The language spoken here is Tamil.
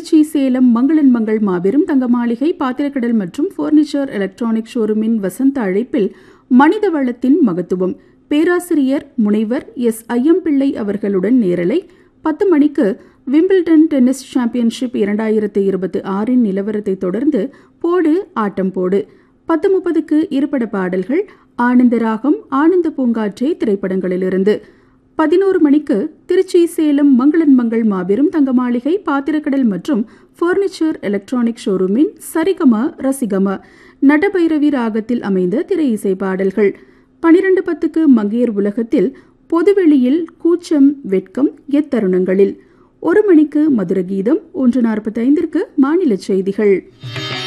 திருச்சி சேலம் மங்களன் மங்கள் மாபெரும் தங்க மாளிகை பாத்திரக்கடல் மற்றும் பர்னிச்சர் எலக்ட்ரானிக் ஷோரூமின் வசந்த அழைப்பில் மனித வளத்தின் மகத்துவம் பேராசிரியர் முனைவர் எஸ் ஐயம்பிள்ளை அவர்களுடன் நேரலை பத்து மணிக்கு விம்பிள்டன் டென்னிஸ் சாம்பியன்ஷிப் இரண்டாயிரத்து இருபத்தி ஆறின் நிலவரத்தை தொடர்ந்து போடு ஆட்டம் போடு பத்து முப்பதுக்கு இருபட பாடல்கள் ஆனந்த ராகம் ஆனந்த பூங்காற்றே திரைப்படங்களிலிருந்து பதினோரு மணிக்கு திருச்சி சேலம் மங்களன் மங்கள் மாபெரும் தங்க மாளிகை பாத்திரக்கடல் மற்றும் பர்னிச்சர் எலக்ட்ரானிக் ஷோரூமின் சரிகம ரசிகம நடபைரவி ராகத்தில் அமைந்த திரை இசை பாடல்கள் பனிரெண்டு பத்துக்கு மங்கையர் உலகத்தில் பொதுவெளியில் கூச்சம் வெட்கம் எத்தருணங்களில் ஒரு மணிக்கு மதுர கீதம் ஒன்று நாற்பத்தைந்திற்கு மாநில செய்திகள்